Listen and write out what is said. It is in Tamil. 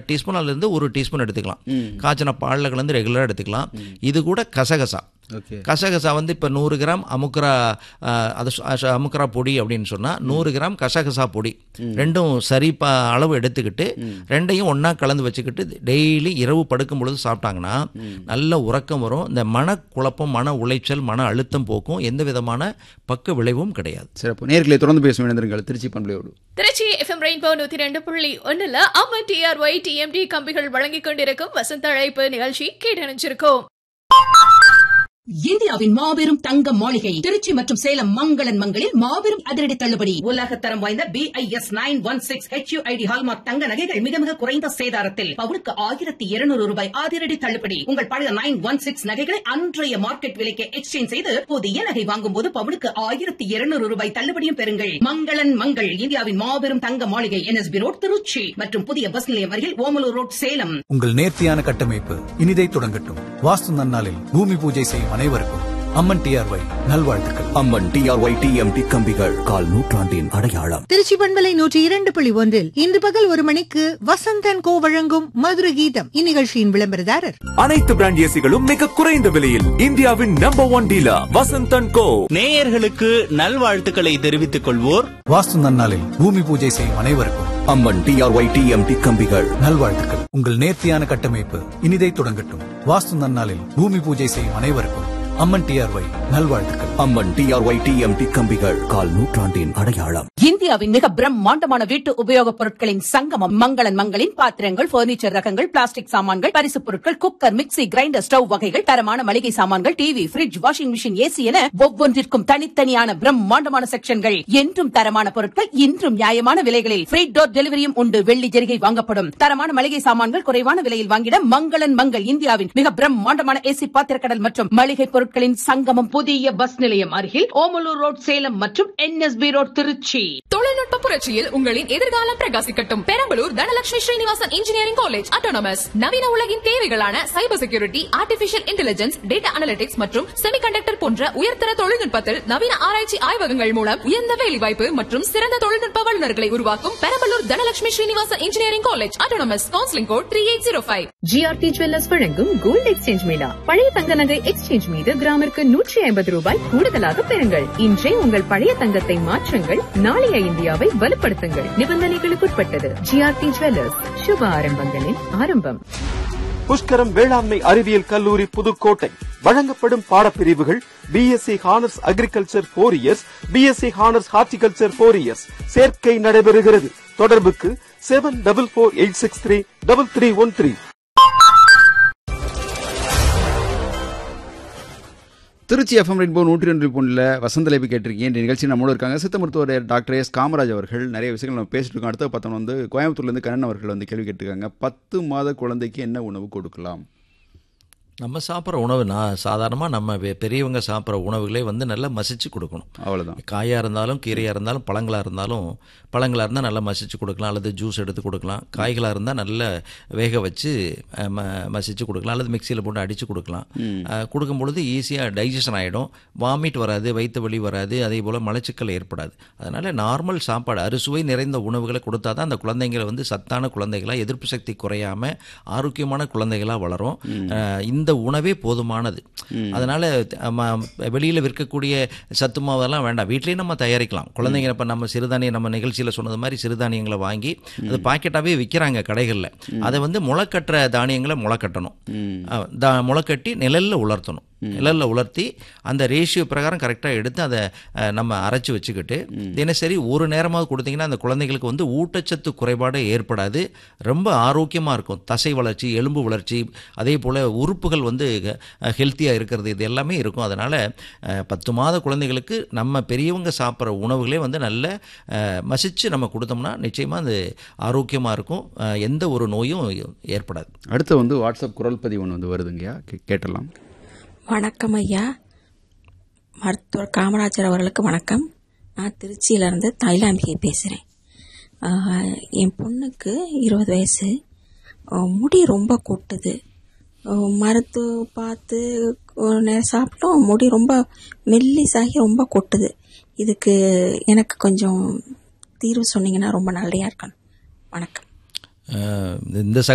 டீஸ்பூன் அதுலேருந்து ஒரு டீஸ்பூன் எடுத்துக்கலாம் காய்ச்சின பாலில் கலந்து ரெகுலராக எடுத்துக்கலாம் இது கூட கசகசா ஓகே கசகசா வந்து இப்போ நூறு கிராம் அமுக்குரா அஹ், அது சு- அஹ், அமுக்குரா பொடி அப்படின்னு சொன்னால் நூறு கிராம் கசகசா பொடி ரெண்டும் சரி ப அளவு எடுத்துக்கிட்டு ரெண்டையும் ஒன்றா கலந்து வச்சுக்கிட்டு டெய்லி இரவு படுக்கும் பொழுது சாப்பிட்டாங்கன்னா நல்ல உறக்கம் வரும் இந்த மனக்குழப்பம் மன உளைச்சல் மன அழுத்தம் போக்கும் எந்த விதமான பக்க விளைவும் கிடையாது சிறப்பு நேர்களை தொடர்ந்து பேசும் இணைந்திருங்கள் திருச்சி பண்பலையோடு திருச்சி எஃப்எம் ரெயின்போ நூத்தி ரெண்டு புள்ளி ஒண்ணுல அம்மன் டிஆர்ஒய் டிஎம்டி கம்பிகள் வழங்கிக் கொண்டிருக்கும் வசந்த அழைப்பு நிகழ்ச்சி கேட்டணிச்சிருக்கோம் இந்தியாவின் மாபெரும் தங்க மாளிகை திருச்சி மற்றும் சேலம் மங்களன் மங்களில் மாபெரும் அதிரடி தள்ளுபடி உலக தரம் வாய்ந்த B I S nine one six HUID hallmark தங்க நகைகள் மிக மிக குறைந்த சேதாரத்தில் பவுனுக்கு ஆயிரத்தி இருநூறு ரூபாய் அதிரடி தள்ளுபடி உங்கள் பழைய நைன் ஒன் சிக்ஸ் நகைகளை அன்றைய மார்க்கெட் விலைக்கு எக்ஸ்சேஞ்ச் செய்து புதிய நகை வாங்கும் போது பவுனுக்கு ஆயிரத்தி இருநூறு ரூபாய் தள்ளுபடியும் பெறுங்கள் மங்களன் மங்கள் இந்தியாவின் மாபெரும் தங்க மாளிகை என்எஸ்பி ரோட் திருச்சி மற்றும் புதிய பஸ் நிலையம் அருகில் ஓமலூர் ரோட் சேலம் உங்கள் நேர்த்தியான கட்டமைப்பு இனிதை தொடங்கட்டும் வாஸ்து நன்னாளில் பூமி பூஜை செய்யும் அனைவருக்கும் அம்மன் டிஆர்ஒய் நல்வாழ்த்துக்கள் அம்மன் டிஆர்ஒய் டிஎம்டி கம்பிகள் கால் நூற்றாண்டின் அடையாளம் திருச்சி பண்பலை நூற்றி இரண்டு புள்ளி ஒன்றில் இன்று பகல் ஒரு மணிக்கு வசந்தன் கோ வழங்கும் மதுர கீதம் இந்நிகழ்ச்சியின் விளம்பரதாரர் அனைத்து பிராண்ட் ஏசிகளும் மிக குறைந்த விலையில் இந்தியாவின் number one dealer Vasanthan co நேயர்களுக்கு நல்வாழ்த்துக்களை தெரிவித்துக் கொள்வோர் வாஸ்து நன்னாளில் பூமி பூஜை செய்யும் அனைவருக்கும் அம்மன் டிஆர்ஒய் டிஎம்டி கம்பிகள் நல்வாழ்த்துக்கள் உங்கள் நேர்த்தியான கட்டமைப்பு இனிதை தொடங்கட்டும் வாஸ்து நன்னாளில் பூமி பூஜை செய்யும் அனைவருக்கும் அம்மன் டிஆர்ஒய் நல்வாழ்த்துக்கள் அம்மன் டிஆர்ஒய் டிஎம்டி கம்பிகள் கால் நூற்றாண்டின் அடையாளம் இந்தியாவின் மிக பிரம்மாண்டமான வீட்டு உபயோகப் பொருட்களின் சங்கமம் மங்களன் மங்களின் பாத்திரங்கள் பர்னிச்சர் ரகங்கள் பிளாஸ்டிக் சாமான்கள் பரிசுப் பொருட்கள் குக்கர் மிக்ஸி கிரைண்டர் ஸ்டவ் வகைகள் தரமான மளிகை சாமான்கள் TV fridge washing machine AC என ஒவ்வொன்றிற்கும் தனித்தனியான பிரம்மாண்டமான செக்ஷன்கள் என்றும் தரமான பொருட்கள் இன்றும் நியாயமான விலைகளில் ஃப்ரீ டோர் டெலிவரியும் உண்டு வெள்ளி ஜெரிகை வாங்கப்படும் தரமான மளிகை சாமான்கள் குறைவான விலையில் வாங்கிட மங்களன் மங்கள் இந்தியாவின் மிக பிரம்மாண்டமான ஏசி பாத்திரக்கடல் மற்றும் மளிகை பொருட்களின் சங்கமம் புதிய பஸ் நிலையம் அருகில் ஓமலூர் ரோட் சேலம் மற்றும் என்எஸ்பி ரோட் திருச்சி தொழில்நுட்ப புரட்சியில் உங்களின் எதிர்காலம் பிரகாசிக்கட்டும் Perambalur Dhanalakshmi Srinivasan engineering college autonomous நவீன உலகின் தேவைகளான cyber security artificial intelligence data analytics மற்றும் செமிகண்டக்டர் போன்ற உயர்தர தொழில்நுட்பத்தில் நவீன ஆராய்ச்சி ஆய்வகங்கள் மூலம் உயர்ந்த வேலைவாய்ப்பு மற்றும் சிறந்த தொழில்நுட்ப வல்லுநர்களை உருவாக்கும் Perambalur Dhanalakshmi Srinivasan engineering college autonomous counselling code three eight zero five GRT jewellers வழங்கும் கோல்டு எக்ஸ்சேஞ்ச் மேளா பழைய தங்க நகை எக்ஸ்சேஞ்ச் மீது கிராமிற்கு நூற்றி ஐம்பது ரூபாய் கூடுதலாக பெறுங்கள் இன்றே உங்கள் பழைய தங்கத்தை மாற்றுங்கள் நாளைய இந்தியாவை வலுப்படுத்துங்கள் நிபந்தனைகளுக்குட்பட்டது ஜிஆர்டி ஜுவல்லர்ஸ் சுப ஆரம்பங்களின் ஆரம்பம் புஷ்கரம் வேளாண்மை அறிவியல் கல்லூரி புதுக்கோட்டை வழங்கப்படும் பாடப்பிரிவுகள் BSc honours agriculture four years BSc honours horticulture four years சேர்க்கை நடைபெறுகிறது தொடர்புக்கு seven double four eight six three double three one three Trichy FM rainbow நூற்றி ரெண்டு பொண்ணில் வசந்தலைப்பு கேட்டிருக்கீங்க இந்த நிகழ்ச்சி நம்மளோட இருக்காங்க சித்த மருத்துவர் டாக்டர் எஸ் காமராஜ் அவர்கள் நிறைய விஷயங்கள் நம்ம பேசிட்டு இருக்கோம் அடுத்த பார்த்தோம் வந்து கோயம்புத்தூர்லேருந்து கண்ணன் அவர்கள் வந்து கேள்வி கேட்டிருக்காங்க பத்து மாத குழந்தைக்கு என்ன உணவு கொடுக்கலாம் நம்ம சாப்பிட்ற உணவு நான் சாதாரணமாக நம்ம பெ- பெரியவங்க சாப்பிட்ற உணவுகளே வந்து நல்லா மசிச்சு கொடுக்கணும் அவ்வளோதான் காயாக இருந்தாலும் கீரையாக இருந்தாலும் பழங்களாக இருந்தாலும் பழங்களாக இருந்தால் நல்லா மசிச்சு கொடுக்கலாம் அல்லது ஜூஸ் எடுத்து கொடுக்கலாம் காய்களாக இருந்தால் நல்லா வேக வச்சு அஹ், ம மசிச்சு கொடுக்கலாம் அல்லது மிக்சியில் போட்டு அடித்து கொடுக்கலாம் அஹ், கொடுக்கும் பொழுது ஈஸியாக டைஜஷன் ஆகிடும் வாமிட் வராது வயிற்று வலி வராது அதே போல் மலச்சிக்கல் ஏற்படாது அதனால் நார்மல் சாப்பாடு அறுசுவை நிறைந்த உணவுகளை கொடுத்தா தான் அந்த குழந்தைங்களை வந்து சத்தான குழந்தைகளாக எதிர்ப்பு சக்தி குறையாமல் ஆரோக்கியமான குழந்தைகளாக வளரும் அஹ், இந்த உணவே போதுமானது அதனால் வெளியில் விற்கக்கூடிய சத்து மாவெல்லாம் வேண்டாம் வீட்லேயே நம்ம தயாரிக்கலாம் குழந்தைங்க இப்போ நம்ம சிறுதானியம் நம்ம நிகழ்ச்சியில் சொன்னது மாதிரி சிறுதானியங்களை வாங்கி அது பாக்கெட்டாகவே விற்கிறாங்க கடைகளில் அதை வந்து முளைக்கட்டுற தானியங்களை முளைக்கட்டணும் அஹ், தா முளைக்கட்டி நிழலில் உலர்த்தணும் நிழலில் உலர்த்தி அந்த ரேஷியோ பிரகாரம் கரெக்டாக எடுத்து அதை அஹ், நம்ம அரைச்சி வச்சுக்கிட்டு தினசரி ஒரு நேரமாவது கொடுத்தீங்கன்னா அந்த குழந்தைகளுக்கு வந்து ஊட்டச்சத்து குறைபாடு ஏற்படாது ரொம்ப ஆரோக்கியமாக இருக்கும் தசை வளர்ச்சி எலும்பு வளர்ச்சி அதே போல் உறுப்புகள் வந்து ஹெல்த்தியாக இருக்கிறது இது எல்லாமே இருக்கும் அதனால் பத்து மாத குழந்தைகளுக்கு நம்ம பெரியவங்க சாப்பிட்ற உணவுகளே வந்து நல்ல அஹ், மசிச்சு நம்ம கொடுத்தோம்னா நிச்சயமாக அது ஆரோக்கியமாக இருக்கும் அஹ், எந்த ஒரு நோயும் ஏற்படாது அடுத்து வந்து வாட்ஸ்அப் குரல் பதிவு ஒன்று வந்து வருதுங்கய்யா கே- கேட்டலாம் வணக்கம் ஐயா மருத்துவர் காமராஜர் அவர்களுக்கு வணக்கம் நான் திருச்சியிலேருந்து தைலாம்பிகை பேசுகிறேன் என் பொண்ணுக்கு இருபது வயசு ஆஹ் முடி ரொம்ப கொட்டுது ஆஹ் மருத்துவ பார்த்து ஒரு நேரம் சாப்பிட்டோம் முடி ரொம்ப மெல்லிசாகி ரொம்ப கொட்டுது இதுக்கு எனக்கு கொஞ்சம் தீர்வு சொன்னீங்கன்னா ரொம்ப நல்லையா இருக்கணும் வணக்கம் அஹ் இந்த